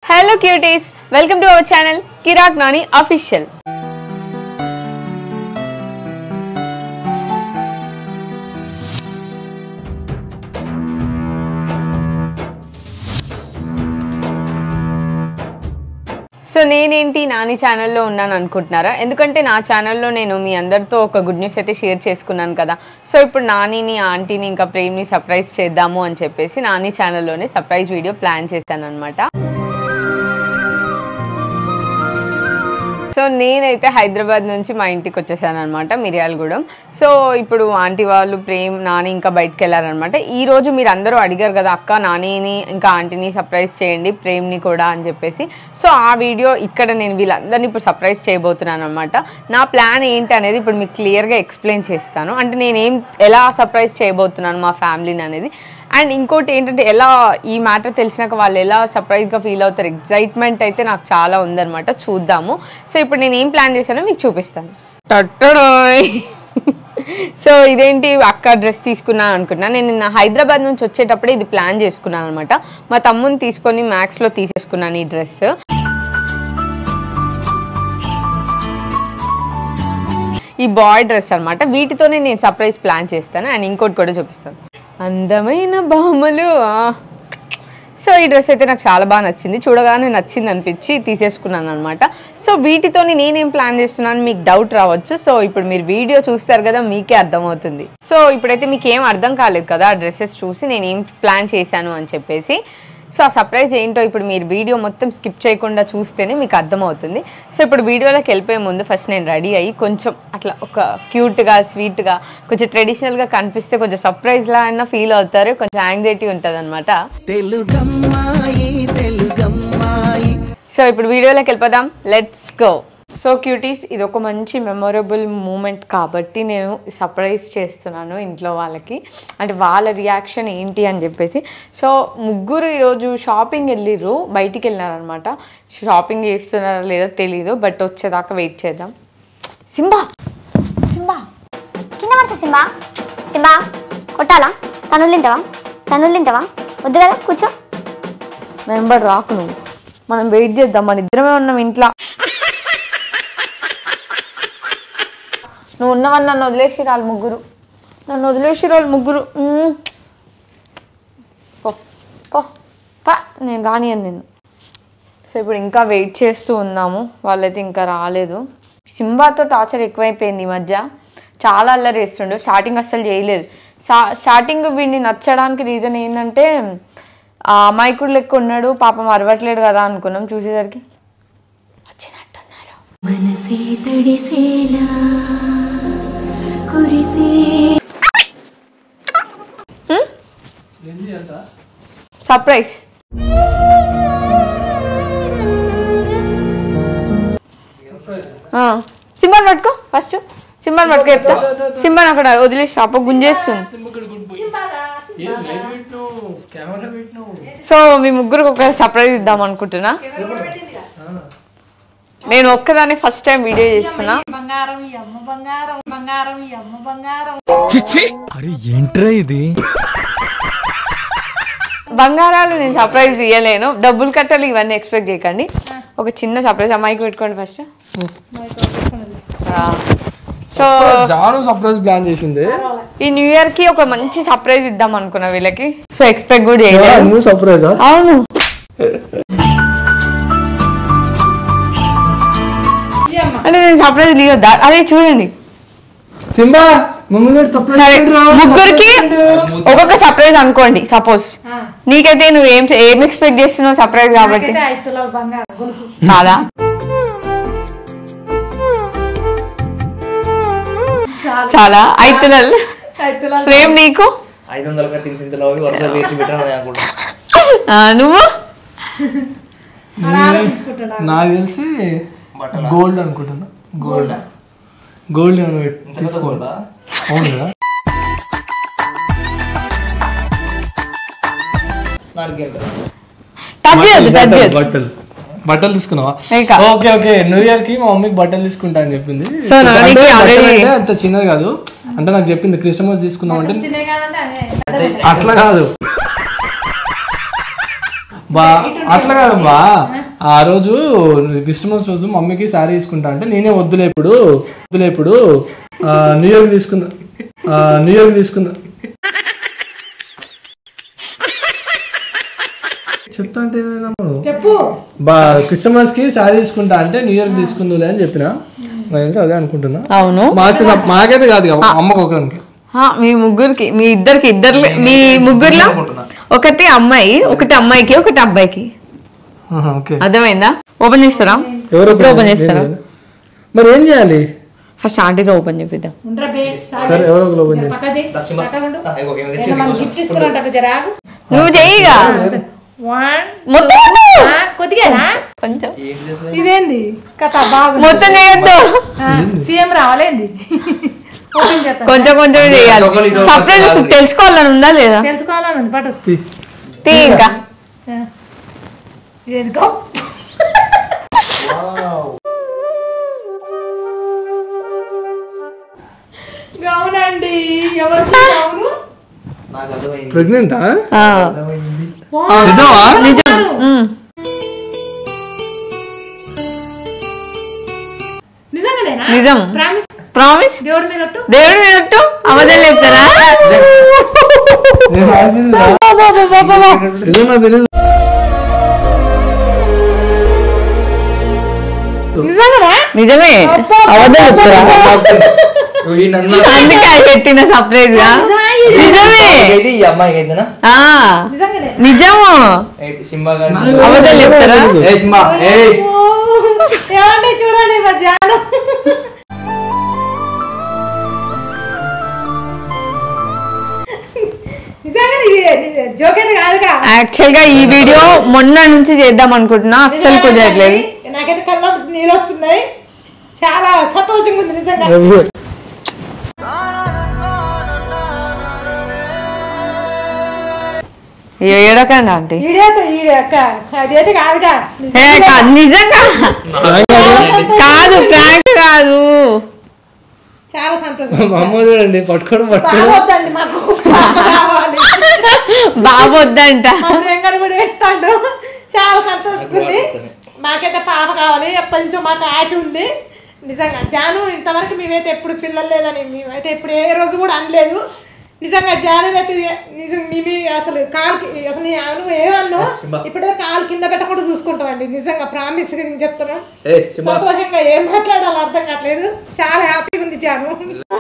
Hello cuties welcome to our channel Kirrak Nani official so నేనేంటి నాని ఛానల్లో ఉన్నాను అనుకుంటున్నారా ఎందుకంటే నా ఛానల్లో నేను మీ అందరితో ఒక గుడ్ న్యూస్ అయితే షేర్ చేసుకున్నాను కదా సో ఇప్పుడు నానిని ఆంటీని ఇంకా ప్రేమ్ని సర్ప్రైజ్ చేద్దాము అని చెప్పేసి నాని ఛానల్లోనే సర్ప్రైజ్ వీడియో ప్లాన్ చేశాను అనమాట సో నేనైతే హైదరాబాద్ నుంచి మా ఇంటికి వచ్చేసాను అనమాట మిర్యాలగూడెం సో ఇప్పుడు ఆంటీ వాళ్ళు ప్రేమ్ నాని ఇంకా బయటకు వెళ్ళారనమాట ఈ రోజు మీరు అందరూ అడిగారు కదా అక్క నానిని ఇంకా ఆంటీని సర్ప్రైజ్ చేయండి ప్రేమ్ని కూడా అని చెప్పేసి సో ఆ వీడియో ఇక్కడ నేను వీళ్ళందరినీ ఇప్పుడు సర్ప్రైజ్ చేయబోతున్నాను అనమాట నా ప్లాన్ ఏంటి అనేది ఇప్పుడు మీకు క్లియర్గా ఎక్స్ప్లెయిన్ చేస్తాను అంటే నేను ఏం ఎలా సర్ప్రైజ్ చేయబోతున్నాను మా ఫ్యామిలీని అనేది అండ్ ఇంకోటి ఏంటంటే ఎలా ఈ మ్యాటర్ తెలిసినాక వాళ్ళు ఎలా సర్ప్రైజ్గా ఫీల్ అవుతారు ఎగ్జైట్మెంట్ అయితే నాకు చాలా ఉందన్నమాట చూద్దాము సో ఇప్పుడు నేను ఏం ప్లాన్ చేశానో మీకు చూపిస్తాను టట్టడోయ్ సో ఇదేంటి అక్క డ్రెస్ తీసుకున్నాను అనుకున్నా నేను నిన్న హైదరాబాద్ నుంచి వచ్చేటప్పుడే ఇది ప్లాన్ చేసుకున్నాను అనమాట మా తమ్ముని తీసుకొని మ్యాక్స్లో తీసేసుకున్నాను ఈ డ్రెస్ ఈ బాయ్ డ్రెస్ అనమాట వీటితోనే నేను సర్ప్రైజ్ ప్లాన్ చేస్తాను అండ్ ఇంకోటి కూడా చూపిస్తాను అందమైన బొమ్మలు ఆ. సో ఈ డ్రెస్ అయితే నాకు చాలా బాగా నచ్చింది చూడగానే నచ్చింది అనిపించి తీసేసుకున్నాను అనమాట సో వీటితోని నేనేం ప్లాన్ చేస్తున్నాను మీకు డౌట్ రావచ్చు సో ఇప్పుడు మీరు వీడియో చూస్తారు కదా మీకే అర్థమవుతుంది సో ఇప్పుడైతే మీకు ఏం అర్థం కాలేదు కదా ఆ డ్రెస్సెస్ చూసి నేను ఏం ప్లాన్ చేశాను అని చెప్పేసి సో ఆ సర్ప్రైజ్ ఏంటో ఇప్పుడు మీరు వీడియో మొత్తం స్కిప్ చేయకుండా చూస్తేనే మీకు అర్థమవుతుంది సో ఇప్పుడు వీడియోలోకి వెళ్ళిపోయే ముందు ఫస్ట్ నేను రెడీ అయ్యి కొంచెం అట్లా ఒక క్యూట్గా స్వీట్గా కొంచెం ట్రెడిషనల్గా కనిపిస్తే కొంచెం సర్ప్రైజ్లా అయినా ఫీల్ అవుతారు కొంచెం యాంగ్జైటీ ఉంటుంది అనమాట తెలుగమ్మాయి తెలుగమ్మాయి సో ఇప్పుడు వీడియోలోకి వెళ్ళిపోదాం లెట్స్ గో సో క్యూటీస్ ఇది ఒక మంచి మెమొరబుల్ మూమెంట్ కాబట్టి నేను సర్ప్రైజ్ చేస్తున్నాను ఇంట్లో వాళ్ళకి అంటే వాళ్ళ రియాక్షన్ ఏంటి అని చెప్పేసి సో ముగ్గురు ఈరోజు షాపింగ్ వెళ్ళిర్రు బయటికి వెళ్ళినారనమాట షాపింగ్ చేస్తున్నారా లేదో తెలీదు బట్ వచ్చేదాకా వెయిట్ చేద్దాం సింబా సింబా కింద పడతా సింబా సింబా కొట్టాలా తనులు తింటావా తనులు తింటావా వద్దు కదా కూర్చో మెంబర్ రాకు నువ్వు మనం వెయిట్ చేద్దాం మన ఇద్దరమే ఉన్నాం ఇంట్లో నువ్వు ఉన్నవని నన్ను వదిలేసి వాళ్ళు ముగ్గురు నన్ను వదిలేసి వాళ్ళు ముగ్గురు మ్మ్. పో పో పా నేను రానియను నేను సో ఇప్పుడు ఇంకా వెయిట్ చేస్తూ ఉన్నాము వాళ్ళైతే ఇంకా రాలేదు సింబాతో టార్చర్ ఎక్కువైపోయింది ఈ మధ్య చాలా అల్లరి చేస్తుండు స్టార్టింగ్ అస్సలు చేయలేదు స్టా- స్టార్టింగ్ వీడిని నచ్చడానికి రీజన్ ఏంటంటే ఆ అమాయకుడు లెక్క ఉన్నాడు పాపం అరవట్లేడు కదా అనుకున్నాం చూసేసరికి వచ్చినట్టున్నారు మనసే తడిసేలా కురిసే సర్ప్రైజ్ సింబాన్ పట్టుకో ఫస్ట్ సింబాన్ పట్టుకో చెప్తా సింబాన్ అక్కడ వదిలేసి అప్ప గుంజేస్తుంది సో మీ ముగ్గురికి ఒక సర్ప్రైజ్ ఇద్దాం అనుకుంటున్నా నేను ఒక్కదాన్ని ఫస్ట్ టైం వీడియో చేస్తున్నా బంగారం ఈ అమ్మ బంగారం బంగారం ఈ అమ్మ బంగారం అరే ఏంట్రా ఇది బంగారాలు నేను సర్ప్రైజ్ ఇవ్వలేను డబ్బులు కట్టాలి ఇవన్నీ ఎక్స్పెక్ట్ చేయకండి ఒక చిన్న సర్ప్రైజ్ అమ్మాయికి పెట్టుకోండి first so Janu surprise plan చేసింది ఈ న్యూ ఇయర్ కి ఒక మంచి సర్ప్రైజ్ ఇద్దాం అనుకున్నా వీళ్ళకి సో ఎక్స్పెక్ట్ కూడా చేయలేదు నువ్వు సర్ప్రైజా అవును అంటే నేను సర్ప్రైజ్ లీవద్దా అదే చూడండి సింబా మమ్మల్ని సర్ప్రైజ్ సరే ముగ్గురికి ఒక్కొక్క సర్ప్రైజ్ అనుకోండి సపోజ్ నీకైతే నువ్వు ఏం ఏం ఎక్స్పెక్ట్ చేస్తున్నావు సర్ప్రైజ్ కాబట్టి నాకైతే ఐదు తులాల బంగారం గొలుసు చాలా చాలా చాలా అయితే ఐదు తులాల ఫ్రేమ్ నీకు ఐదు వందల కట్టి ఇంతలో వరుస వేసి పెట్టాను అనుకుంటా ఆ, నువ్వు ఆలోచించుకుంటున్నా నాకు తెలిసి గోల్డ్ అనుకుంటున్నా గోల్డ్ గోల్డ్ ఏమైనా పెట్టి తీసుకోవాలా అవును కదా నాలుగేంట టచ్ చేయొద్దు టచ్ చేయొద్దు బట్టలు బట్టలు తీసుకున్నావా ఇంకా. ఓకే ఓకే న్యూ ఇయర్ కి మా మమ్మీకి బట్టలు తీసుకుంటా అని చెప్పింది సో నానికి అంటే already- బట్టలు అంటే అంత చిన్నది కాదు అంటే నాకు చెప్పింది క్రిస్టమస్ తీసుకుందాం అంటే చిన్నవి కాదంటే అదే అట్లా కాదు బా అట్లా కాదు బా ఆ రోజు క్రిస్మస్ రోజు మమ్మీకి శారీ తీసుకుంటా అంటే నేనే వద్దులే ఇప్పుడు వద్దులే ఇప్పుడు ఆ, న్యూ ఇయర్ తీసుకున్నా ఆ, న్యూ ఇయర్ తీసుకున్నా చెప్తా అంటే ఏమైంది అమ్ముడు? చెప్పు బా క్రిస్మస్ కి శారీ తీసుకుంటా అంటే న్యూ ఇయర్ తీసుకుందులే అని చెప్పిన నాకు తెలిసి అదే అనుకుంటున్నా అవును మాకు మాకైతే కాదు కదా, అమ్మకు ఒకరికి ఆ, మీ ముగ్గురికి మీ ఇద్దరికి ఇద్దరు మీ ముగ్గురులో ఒకటి అమ్మాయి ఒకటి అమ్మాయికి ఒకటి అబ్బాయికి ఆహా, ఓకే అర్థమైందా ఓపెన్ చేస్తారా ఎవరు ఇప్పుడు ఓపెన్ చేస్తారా మరి ఏం చేయాలి ఫస్ట్ ఆంటీతో ఓపెన్ చేపిద్దాం ఉండరా బే సరే ఎవరో ఒకరు ఓపెన్ చేయాలి పక్క చేయి సింబా పక్క ఉండు ఆ, ఇగో ఈమె ఏదో తెచ్చింది మనం కోసం. గిఫ్ట్ ఇస్తున్నాంట జరాగు నువ్వు చెయ్యిగా వన్ మొత్తం వద్దు. కొద్దిగానా కొంచెం ఏంటి చేస్తుంది? ఇదేంది కథ బాగుంది మొత్తం చేయొద్దు సీఎం రావాలేంది ఓపెన్ చేస్తాను కొంచెం కొంచెం చేయాలి ఒకళ్ళు ఇటు ఒకళ్ళు సర్ప్రైజ్ కాదు. తెలుసుకోవాలని ఉందా లేదా తెలుసుకోవాలని ఉంది పట్టు తీ. తీ ఇంకా ఇదేందుకో అవునండి ఎవరికి అవును నాకు అర్థమైంది ప్రెగ్నెంటా ఆ, నిజమా నిజం ఉమ్. నిజంగానేనా నిజం ప్రామిస్ ప్రామిస్ దేవుడి మీద ఒట్టు దేవుడి మీద ఒట్టు అబద్ధాలు చెప్తారా నేను ఆగిందిరా. నిజం నాకు తెలీదు నిజంగానా నిజమే అబద్ధాలు చెప్తారా ఇగో ఈ నన్ను అందుకే అది పెట్టిన సర్ప్రైజ్ గా నిజమే ఇది ఈ అమ్మాయికి అయితేనా ఆ నిజంగానే నిజము ఏంటి సింబా గారు అబద్ధాలు చెప్తారా ఏ సింబా ఏ ఓ, ఏమండి చూడండి మధ్యాహ్నం నిజంగానే ఇది జోక్ అయితే కాదుగా యాక్చువల్ గా ఈ వీడియో మొన్న నుంచి చేద్దాం అనుకుంటున్నా అస్సలు కుదరట్లేదు నాకైతే కళ్ళ నీళ్ళు వస్తున్నాయి చాలా సంతోషంగా ఉంది నిజంగా ఏడకండి ఆంటీ ఈడేతో ఈడే అక్క అదైతే కాదుగా ఏ, కా- నిజంగా కాదు ప్రాంక్ కాదు చాలా సంతోషం మా అమ్మ చూడండి పట్టుకోవడం పట్టుకోవడం బాగొద్దండి మాకు పాప కావాలి బాబు వద్దంట మా వెంకట కూడా వేస్తాడు చాలా సంతోషిస్తుంది మాకైతే పాప కావాలి ఎప్పటి నుంచో మాకు ఆశ ఉంది నిజంగా జాను ఇంతవరకు మేమైతే ఎప్పుడు పిల్లలు లేదని మేమైతే ఎప్పుడు ఏ రోజు కూడా అనలేదు నిజంగా జాను అయితే నిజం మేము అసలు కాలు అసలు నీ నువ్వు ఏమన్నా ఇప్పుడే కాలు కింద పెట్టకుండా చూసుకుంటామండి నిజంగా ప్రామిస్ నేను చెప్తున్నాను ఏ సింబా సంతోషంగా ఏం మాట్లాడాలో అర్థం కావట్లేదు చాలా హ్యాపీగా ఉంది జాను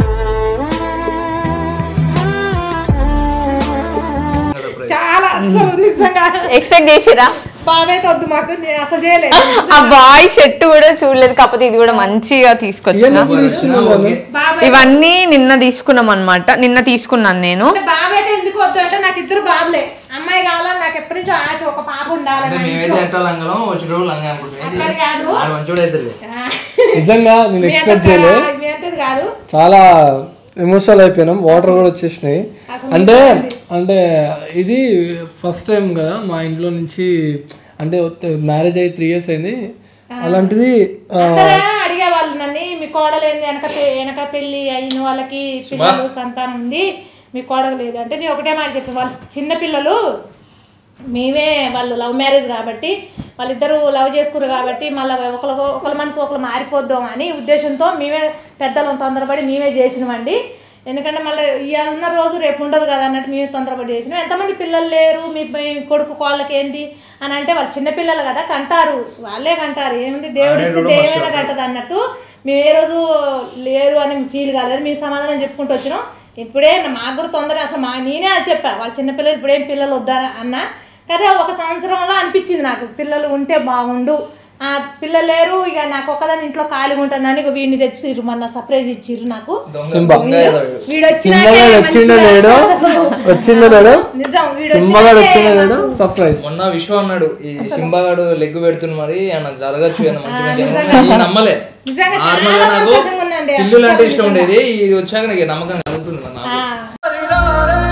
చాలా అసలు నిజంగా ఎక్స్పెక్ట్ చేసిరా బాబైతే వద్దు మాకు నేను అసలు చేయలేదు ఆ బాయ్ షర్ట్ కూడా చూడలేదు కాకపోతే ఇది కూడా మంచిగా తీసుకొచ్చిన ఎప్పుడు తీసుకున్నావు ఓకే బాబాయ్ ఇవన్నీ నిన్న తీసుకున్నాం అన్నమాట నిన్న తీసుకున్నాను నేను అంటే బాబైతే ఎందుకు వద్దు అంటే నాకు ఇద్దరు బాబులే అమ్మాయి కావాలని నాకు ఎప్పటి నుంచో ఆశ ఒక పాప ఉండాలని అంటే మా మేమైతే ఇంట్లో. ఎట్లా లంగలం వచ్చేటప్పుడు లంగా అనుకుంటున్నాం అట్లా కాదు. ఆడ మంచోడు అవుతుంది ఆ, నిజంగా నేను మీ ఎక్స్పెక్ట్ అంత చేయలే మీ అంతది కాదు చాలా ఎమోషనల్ అయిపోయినాం వాటర్ కూడా వచ్చేసినాయి అంటే అంటే ఇది ఫస్ట్ టైం కదా మా ఇంట్లో నుంచి అంటే మ్యారేజ్ అయ్యి త్రీ ఇయర్స్ అయింది అలాంటిది ఆ, అందరూ అడిగేవాళ్ళు నన్ను మీ కోడలు ఏంది వెనక పె- వెనక పెళ్లి అయిన వాళ్ళకి పిల్లలు సంతానం ఉంది మీ కోడలు లేదు అంటే నేను ఒకటే మాట చెప్పాను వాళ్ళు చిన్న పిల్లలు మేమే వాళ్ళు లవ్ మ్యారేజ్ కాబట్టి వాళ్ళిద్దరూ లవ్ చేసుకురు కాబట్టి మళ్ళీ ఒకరు ఒకరి మనసు ఒకరు మారిపోద్దాం అని ఉద్దేశంతో మేమే పెద్దలను తొందరపడి మేమే చేసినామండి ఎందుకంటే మళ్ళీ ఇవాళ ఉన్న రోజు రేపు ఉండదు కదా అన్నట్టు మేమే తొందరపడి చేసినాం ఎంతమంది పిల్లలు లేరు మీ మీ కొడుకు కోళ్ళకి ఏంది అని అంటే వాళ్ళు చిన్న పిల్లలు కదా కంటారు వాళ్ళే కంటారు ఏముంది దేవుడు ఇస్తే దేవుడైనా కంటది అన్నట్టు మేము ఏ రోజు లేరు అని ఫీల్ కాలేదు మీ సమాధానం చెప్పుకుంటూ వచ్చినాం ఇప్పుడే నా- మాకు కూడా తొందర అసలు మా నేనే అది చెప్పా వాళ్ళ చిన్నపిల్లలు ఇప్పుడేం పిల్లలు వద్దా అన్నా కదా ఒక సంవత్సరంలో అనిపించింది నాకు పిల్లలు ఉంటే బాగుండు ఆ పిల్లలు లేరు ఇక నాకు ఒక్కదాని ఇంట్లో ఖాళీగా ఉంటానని ఇక వీడిని తెచ్చిర్రు మొన్న సర్ప్రైజ్ ఇచ్చిర్రు నాకు సింబా వీడు సింబగా వచ్చిండో లేడో వచ్చిండో లేడో నిజం వీడు సింబగా వచ్చినాకే వచ్చిండో లేడో సర్ప్రైజ్ మొన్న విశ్వ అన్నాడు ఈ సింబాగాడు లెగ్ పెడుతున్న మరి ఆయన జరగచ్చు ఆయన మంచి మంచి ఈ నమ్మలే నిజంగా నార్మల్ చాలా గా నాకు సంతోషంగా ఉందండి పిల్లులు అంటే ఇష్టం ఉండేది ఇది వచ్చాక నాకు నమ్మకం కలుగుతుంది మరి నాకు ఆ.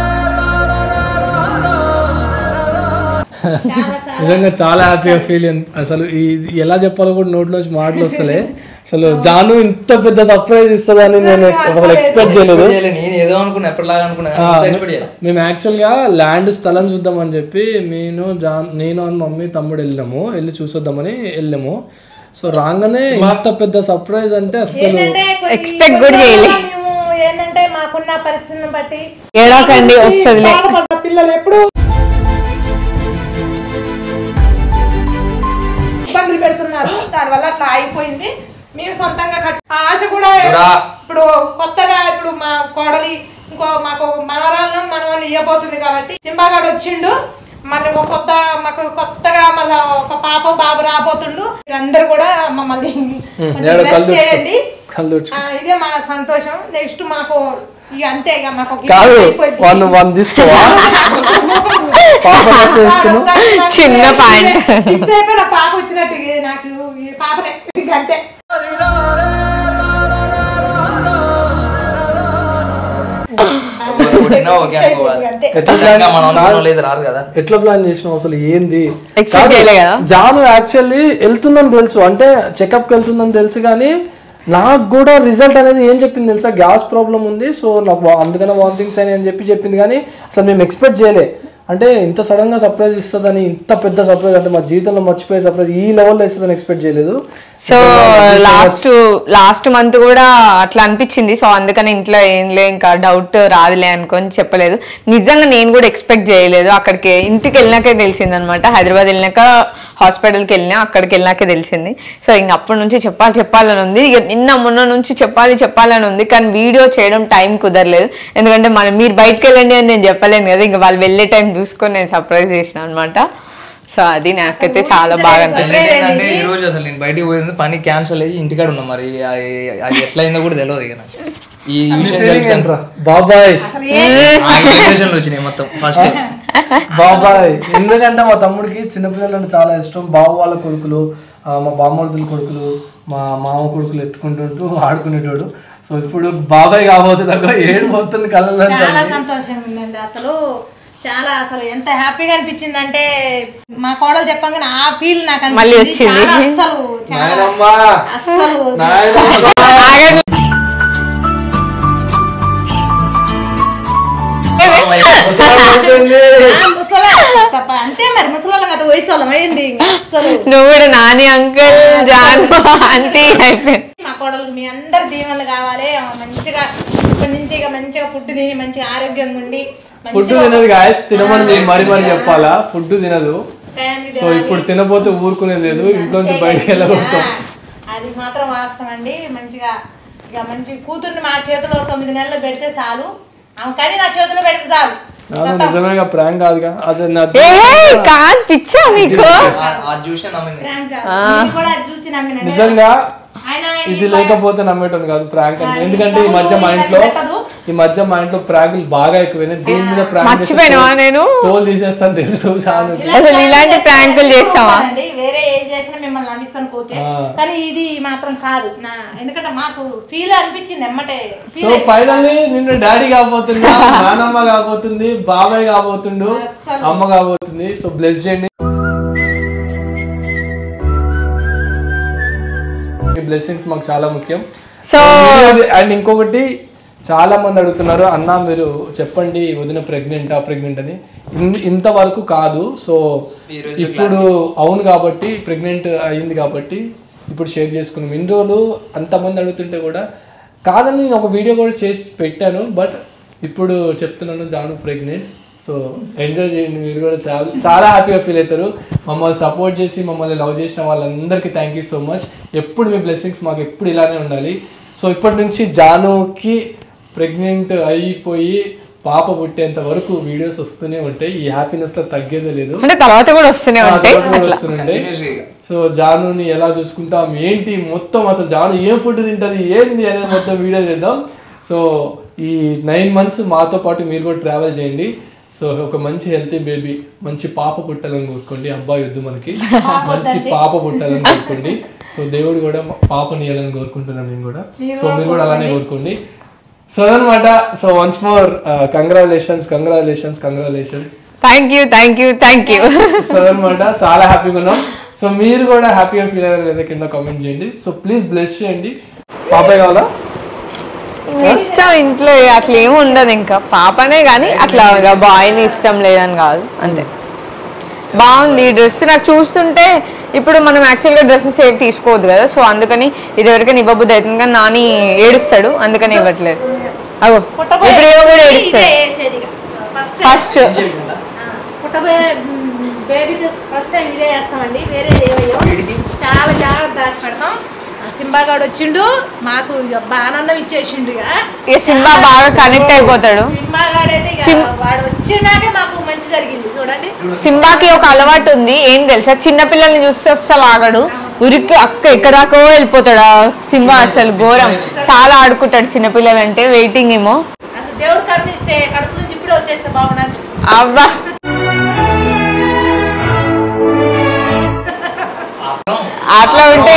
చాలా చాలా నిజంగా చాలా హ్యాపీగా ఫీల్ అసలు ఈ- ఇది ఎలా చెప్పాలో కూడా నోట్లోంచి మాటలు వస్తలే అసలు జాను ఇంత పెద్ద సర్ప్రైజ్ ఇస్తుందని నేను అసలు ఎక్స్పెక్ట్ చేయలేదు చేయలే, నేను ఏదో అనుకున్నా ఎప్పటిలాగా అనుకున్నా కానీ ఇంత expect చేయలే. మేము యాక్చువల్గా ల్యాండ్ స్థలం చూద్దామని చెప్పి నేను జాన్ నేను అని మమ్మీ తమ్ముడు వెళ్ళాము వెళ్ళి చూసొద్దామని వెళ్ళాము సో రాగానే ఇంత పెద్ద సర్ప్రైజ్ అంటే అసలు ఏంటంటే కొన్ని Expect కూడా చేయలే. మేము ఏంటంటే మాకున్న పరిస్థితిని బట్టి ఏడాకండి వస్తుందిలే బాధపడ్డ పిల్లలు ఎప్పుడు ఇబ్బందులు పెడుతున్నారు దానివల్ల అట్లా అయిపోయింది మేము సొంతంగా కట్ ఆ ఆశ కూడా రా. ఇప్పుడు కొత్తగా ఇప్పుడు మా కోడలి ఇంకో మాకు మనవరాలను మనవల్ని ఇవ్వబోతుంది కాబట్టి సింబాగాడు వచ్చిండు మళ్ళీ ఒక కొత్త మాకు కొత్తగా మళ్ళీ ఒక పాప బాబు రాబోతుండు మీరందరూ కూడా మమ్మల్ని కొంచెం ఏడో bless కళ్ళు చేయండి కళ్ళు తుడుచు. ఆ, ఇదే మా సంతోషం నెక్స్ట్ మాకు ఇక అంతే ఇక మాకు ఒక కాదు ఇల్లు అయిపోయింది. వన్ వన్ తీసుకోవా పాప డ్రెస్ వేసుకున్నావు చిన్న పాయింట్ ఫిక్స్ అయిపోయి నా పాప వచ్చినట్టు ఇది నాకు ఈ పాపలే ఇక అంతే ఒకరు కొట్టినా ఓకే అనుకోవాలి అంతే ఎట్లా నిజంగా మనం plan- అనుకున్నాం లేదు రాదు కదా ఎట్లా ప్లాన్ చేసినావు అసలు ఏంది Expect కాదు, చేయలే కదా? జాను యాక్చువల్లీ వెళ్తుందని తెలుసు అంటే చెకప్కి వెళ్తుందని తెలుసు కానీ నాకు కూడా రిజల్ట్ అనేది ఏం చెప్పింది తెలుసా గ్యాస్ ప్రాబ్లం ఉంది సో నాకు వా- అందుకనే వామిటింగ్స్ అని అని చెప్పి చెప్పింది కానీ అసలు మేము ఎక్స్పెక్ట్ చేయలే అంటే ఇంత సడన్ గా సర్ప్రైజ్ ఇస్తుందని ఇంత పెద్ద సర్ప్రైజ్ అంటే మా జీవితంలో మర్చిపోయే సర్ప్రైజ్ ఈ లెవెల్లో ఇస్తుందని ఎక్స్పెక్ట్ చేయలేదు సో లాస్ట్ లాస్ట్ మంత్ కూడా అట్లా అనిపించింది సో అందుకని ఇంట్లో ఏం లే ఇంకా డౌట్ రాదులే అనుకొని చెప్పలేదు నిజంగా నేను కూడా ఎక్స్పెక్ట్ చేయలేదు అక్కడికి ఇంటికి వెళ్ళినాకే తెలిసింది అనమాట హైదరాబాద్ వెళ్ళినాక హాస్పిటల్కి వెళ్ళినా అక్కడికి వెళ్ళినాకే తెలిసింది సో ఇంక అప్పటి నుంచి చెప్పాలి చెప్పాలని ఉంది ఇక నిన్న మొన్న నుంచి చెప్పాలి చెప్పాలని ఉంది కానీ వీడియో చేయడం టైం కుదరలేదు ఎందుకంటే మనం మీరు బయటకు వెళ్ళండి అని నేను చెప్పలేను కదా ఇంకా వాళ్ళు వెళ్ళే టైం చూసుకొని నేను సర్ప్రైజ్ చేసిన అనమాట సో అది నాకైతే చాలా బాగా అనిపిస్తుంది హైలైట్ ఏంటంటే ఈ రోజు అసలు నేను బయటికి పోయింది పని క్యాన్సిల్ అయ్యి ఇంటికాడ ఉన్నా మరి అది- అది ఎట్లయిందో కూడా తెలియదు ఇక నాకు. ఈ విషయం తెలియదు బాబాయ్ డిప్రెషన్లు వచ్చినాయి మొత్తం ఫస్ట్ బాబాయ్ ఎందుకంటే మా తమ్ముడికి చిన్నపిల్లలు అంటే చాలా ఇష్టం బావ వాళ్ళ కొడుకులు ఆ, మా బామ్మడుతుల కొడుకులు మా మామ కొడుకులు ఎత్తుకుంటుంటూ ఆడుకునేటోడు సో ఇప్పుడు బాబాయ్ కాబోతున్నాక ఏడు పోతుంది కళ్ళలో చాలా సంతోషంగా ఉందండి అసలు చాలా అసలు ఎంత హ్యాపీగా అనిపించింది అంటే మా కోడలు చెప్పంగానే ఆ ఫీల్ నాకు అనిపించింది. మళ్ళీ వచ్చింది. చాలా అస్సలు చాలా నాయనమ్మా అస్సలు నాయనమ్మా ఆగండి. అయిపోయింది. ఆ ముసలి తప్ప అంతే మరి ముసలి కదా వయసు వాళ్ళం అయింది ఇంకా అస్సలు నువ్వు కూడా నాని అంకుల్ జాన్ ఆంటీ అయిపోయింది మా కోడలకు మీ అందరి దీవెనలు కావాలి ఆమె మంచిగా ఇప్పటి నుంచి ఇక మంచిగా ఫుడ్ తిని మంచిగా ఆరోగ్యంగా ఉండి ఫుడ్ మంచిగా తినదు గాయస్ తినమని మీకు మరి మరి చెప్పాలా ఫుడ్ తినదు టయానికి సో ఇప్పుడు తినపోతే ఊరుకునేది లేదు ఇంట్లో నుంచి బయటికి వెళ్ళకూడదు అది మాత్రం వాస్తవం అండి మంచిగా ఇక మంచి కూతుర్ని మా చేతిలో తొమ్మిది నెలలు పెడితే చాలు ఆమె కానీ నా చేతిలో పెడితే చాలు నాన్న నిజమేగా ప్రాంక్ కాదుగా అదే నా ఏ కాదు పిచ్చా మీకు అది చూసి నమ్మింది ప్రాంక్ నేను కూడా అది చూసి నమ్మినండి నిజంగా ఆయన ఇది లేకపోతే నమ్మేటం కాదు ప్రాంక్ అని ఎందుకంటే ఈ మధ్య మా ఇంట్లో ఈ మధ్య మా ఇంట్లో ప్రాంకులు బాగా ఎక్కువైనాయి దీని మీద ప్రాంక్ మర్చిపోయినావా నేను తోలు తీసేస్తాను తెలుసు చాలా అసలు ఇలాంటి ప్రాంకులు చేస్తావా అండి వేరే ఏం చేసినా మిమ్మల్ని నవ్విస్తాను పోతే కానీ ఇది మాత్రం కాదు నా ఎందుకంటే మాకు ఫీల్ అనిపించింది ఎమ్మటే సో ఫీల్ ఫైనల్లీ నిన్ను డాడీ కాబోతుందా నానమ్మ కాబోతుంది బాబాయ్ కాబోతుండు అమ్మ కాబోతుంది సో బ్లెస్ చేయండి మీ బ్లెస్సింగ్స్ మాకు చాలా ముఖ్యం సో అండ్ ఇంకొకటి చాలా మంది అడుగుతున్నారు అన్న మీరు చెప్పండి వదిన ప్రెగ్నెంట్ ఆ ప్రెగ్నెంట్ అని ఇన్- ఇంతవరకు కాదు సో ఈ రోజు ఇప్పుడు అవును కాబట్టి ప్రెగ్నెంట్ అయింది కాబట్టి ఇప్పుడు షేర్ చేసుకున్నాం ఇన్ని రోజులు అంతమంది అడుగుతుంటే కూడా కాదని నేను ఒక వీడియో కూడా చేసి పెట్టాను బట్ ఇప్పుడు చెప్తున్నాను జాను ప్రెగ్నెంట్ సో ఎంజాయ్ చేయండి మీరు కూడా చాలా చాలా హ్యాపీగా ఫీల్ అవుతారు మమ్మల్ని సపోర్ట్ చేసి మమ్మల్ని లవ్ చేసిన వాళ్ళందరికీ థ్యాంక్ యూ సో మచ్ ఎప్పుడు మీ బ్లెస్సింగ్స్ మాకు ఎప్పుడు ఇలానే ఉండాలి సో ఇప్పటి నుంచి జానుకి ప్రెగ్నెంట్ అయిపోయి పాప పుట్టేంత వరకు వీడియోస్ వస్తూనే ఉంటాయి ఈ హ్యాపీనెస్ లో తగ్గేదే లేదు అంటే తర్వాత కూడా వస్తూనే ఆ ఉంటాయి తర్వాత కూడా అట్లా వస్తుంటాయి. Continuous గా. సో జానుని ఎలా చూసుకుంటాం ఏంటి మొత్తం అసలు జాను ఏం ఫుడ్ తింటది ఏంది అనేది మొత్తం వీడియో చేద్దాం సో ఈ నైన్ మంత్స్ మాతో పాటు మీరు కూడా ట్రావెల్ చేయండి సో ఒక మంచి హెల్తీ బేబీ మంచి పాప పుట్టాలని కోరుకోండి అబ్బాయి వద్దు మనకి మంచి పాప పుట్టాలని కోరుకోండి సో దేవుడు కూడా పాపని ఇవ్వాలని కోరుకుంటున్నాను నేను కూడా సో మీరు కూడా అలానే కోరుకోండి సో అనమాట so once more congratulations congratulations congratulations thank you thank you thank you so అనమాట చాలా హ్యాపీగా ఉన్నాం సో మీరు కూడా హ్యాపీగా ఫీల్ అయ్యారు లేదా కింద కామెంట్ చేయండి సో ప్లీజ్ బ్లెస్ చేయండి పాపాయ్ కావాలా ఇష్టం ఇంట్లో అట్లా ఏమి ఉండదు ఇంకా పాపనే కానీ అట్లా బాయ్ని ఇష్టం లేదని కాదు అంతే బాగుంది ఈ డ్రెస్ నాకు చూస్తుంటే ఇప్పుడు మనం యాక్చువల్గా డ్రెస్సెస్ ఏవి తీసుకోవద్దు కదా సో అందుకని ఇది ఎవరికైనా ఇవ్వబుద్ధి అవుతుంది కానీ నాని ఏడుస్తాడు అందుకని ఇవ్వట్లేదు అగో ఇప్పుడు ఏమో కూడా ఏడుస్తాడు ఫస్ట్ పుట్టబోయే బేబీకి ఫస్ట్ టైం ఇదే వేస్తామండి వేరే ఏమయ్యో చాలా జాగ్రత్త దాచి పెడతాం ఆ సింబాగాడు వచ్చిండు మాకు ఇక ఆనందం ఇచ్చేసిండు ఇక ఇక సినిమా బాగా కనెక్ట్ అయిపోతాడు సింబాగాడైతే ఇక సిం- వాడు వచ్చిందాకే మాకు మంచి జరిగింది చూడండి సింబాకి ఒక అలవాటు ఉంది ఏం తెలుసా చిన్న పిల్లల్ని చూస్తే అస్సలు ఆగడు ఉరికి అక్క ఎక్కడాకో వెళ్ళిపోతాడు ఆ సింబా అసలు ఘోరం చాలా ఆడుకుంటాడు చిన్న పిల్లలంటే వెయిటింగ్ ఏమో అసలు దేవుడు కరుణిస్తే కడుపు నుంచి ఇప్పుడే వచ్చేస్తే బాగుండు అనిపిస్తుంది అవ్వా అట్లా ఉంటే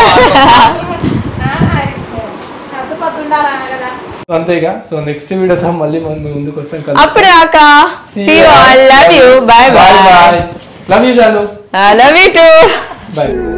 అద్దు పద్దు ఉండాలా కదా సో అంతేగా సో నెక్స్ట్ వీడియోతో మళ్ళీ మనం మీ ముందుకు వస్తాం కదా అప్పుడు అక్క see love you bye bye bye bye love you Janu love you too bye